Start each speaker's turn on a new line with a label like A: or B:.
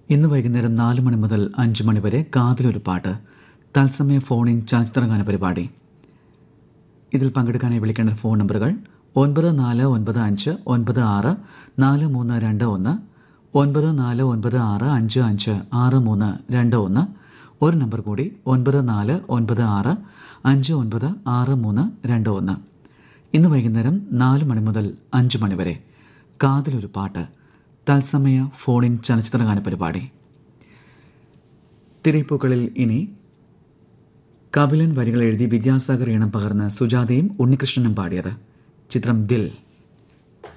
A: ഇന്ന് വൈകുന്നേരം നാല് മണി മുതൽ അഞ്ച് മണി വരെ കാതിലൊരു പാട്ട് തത്സമയ ഫോണിൻ ചലച്ചിത്രഗാന പരിപാടി ഇതിൽ പങ്കെടുക്കാനായി വിളിക്കേണ്ട ഫോൺ നമ്പറുകൾ ഒൻപത് നാല് ഒൻപത് അഞ്ച് ഒൻപത് ആറ് നാല് മൂന്ന് രണ്ട് ഒന്ന് ഒൻപത് നാല് ഒൻപത് ആറ് അഞ്ച് അഞ്ച് ആറ് മൂന്ന് രണ്ട് ഒന്ന് ഒരു നമ്പർ കൂടി ഒൻപത് നാല് ഒൻപത് ആറ് അഞ്ച് ഒൻപത് ആറ് മൂന്ന് രണ്ട് ഒന്ന് ഇന്ന് വൈകുന്നേരം നാല് മണി മുതൽ അഞ്ച് മണി വരെ കാതിലൊരു പാട്ട് തത്സമയ ഫോണിൻ ചലച്ചിത്രഗാന പരിപാടി തിരയിപ്പൂക്കളിൽ ഇനി കപിലൻ വരികൾ എഴുതി വിദ്യാസാഗർ ഈണം പകർന്ന് സുജാതയും ഉണ്ണികൃഷ്ണനും പാടിയത് ചിത്രം ദിൽ